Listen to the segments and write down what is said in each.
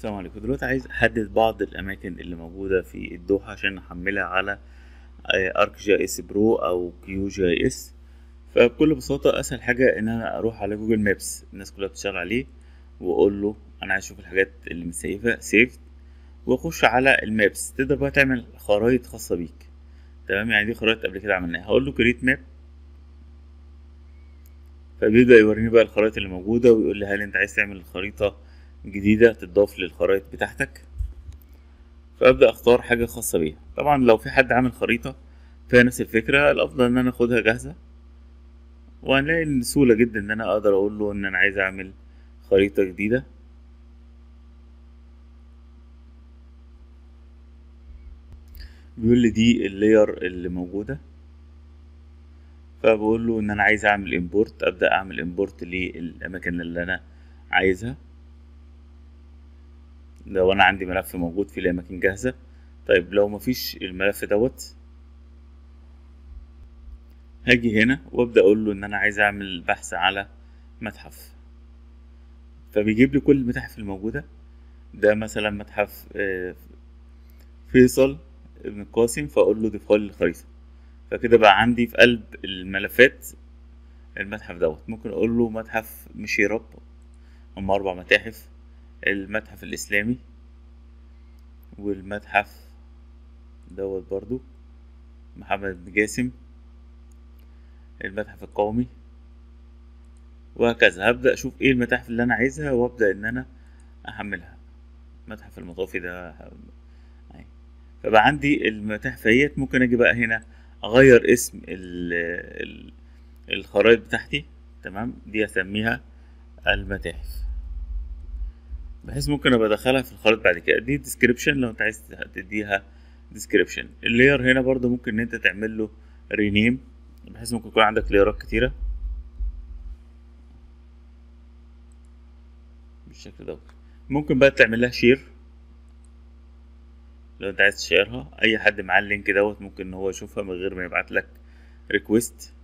السلام عليكم دلوقتي عايز احدد بعض الاماكن اللي موجوده في الدوحه عشان احملها على ارك جي اس برو او كيو جي اس فبكل بساطه اسهل حاجه ان انا اروح على جوجل مابس الناس كلها بتشتغل عليه واقول له انا عايز اشوف الحاجات اللي متسيفه سيف واخش على المابس تقدر بقى تعمل خرائط خاصه بيك تمام يعني دي خرائط قبل كده عملناها هقول له كريت ماب فبيبدأ يوريني بقى الخرائط اللي موجودة ويقول لي هل انت عايز تعمل خريطة جديدة تضاف للخرائط بتاعتك فأبدأ أختار حاجة خاصة بيها طبعا لو في حد عامل خريطة فيها نفس الفكرة الأفضل إن أنا أخدها جاهزة وهنلاقي إن سهولة جدا إن أنا أقدر أقول له إن أنا عايز أعمل خريطة جديدة بيقول لي دي اللاير اللي موجوده فبقول له ان انا عايز اعمل امبورت ابدا اعمل امبورت للاماكن اللي انا عايزها لو انا عندي ملف موجود فيه الاماكن جاهزه طيب لو مفيش الملف دوت هاجي هنا وابدا اقول له ان انا عايز اعمل بحث على متحف فبيجيب لي كل المتاحف الموجوده ده مثلا متحف فيصل ابن القاسم فاقول له ضيفها لي الخريطه فكده بقى عندي في قلب الملفات المتحف دوت ممكن اقول له متحف مشيرب هم اربع متاحف المتحف الاسلامي والمتحف دوت برضو محمد بن جاسم المتحف القومي وهكذا هبدأ اشوف ايه المتاحف اللي انا عايزها وابدأ ان انا احملها المتحف المطافي ده فبقى عندي المتاحف اهيت ممكن اجي بقى هنا اغير اسم ال ال الخرائط بتاعتي تمام دي اسميها المتاحف بحيث ممكن ابقى ادخلها في الخرائط بعد كده دي ديسكريبشن لو انت عايز تديها ديسكريبشن اللاير هنا برضو ممكن ان انت تعمل له رينيم بحيث ممكن يكون عندك لايرات كتيره بالشكل دوت ممكن بقى تعمل لها شير لو انت عايز تشيرها اي حد معاه اللينك دوت ممكن ان هو يشوفها من غير ما يبعت لك ريكويست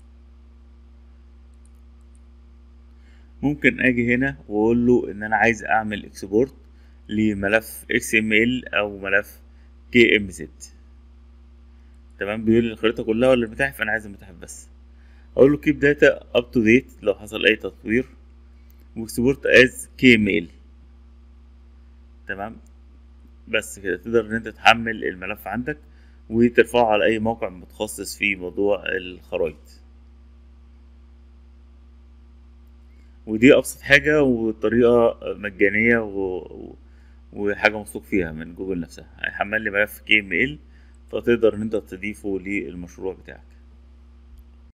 ممكن اجي هنا واقول له ان انا عايز اعمل اكسبورت لملف اكس ام ال او ملف كي ام زد تمام بيقول لي الخريطه كلها ولا المتاحف انا عايز المتاحف بس اقول له كيب داتا اب تو ديت لو حصل اي تطوير واكسبورت از كي ام ال تمام بس كده تقدر ان انت تحمل الملف عندك وترفعه على اي موقع متخصص في موضوع الخرايط ودي ابسط حاجة وطريقة مجانية و... وحاجة موثوق فيها من جوجل نفسها هيحمل لي ملف كي ام ال فتقدر ان انت تضيفه للمشروع بتاعك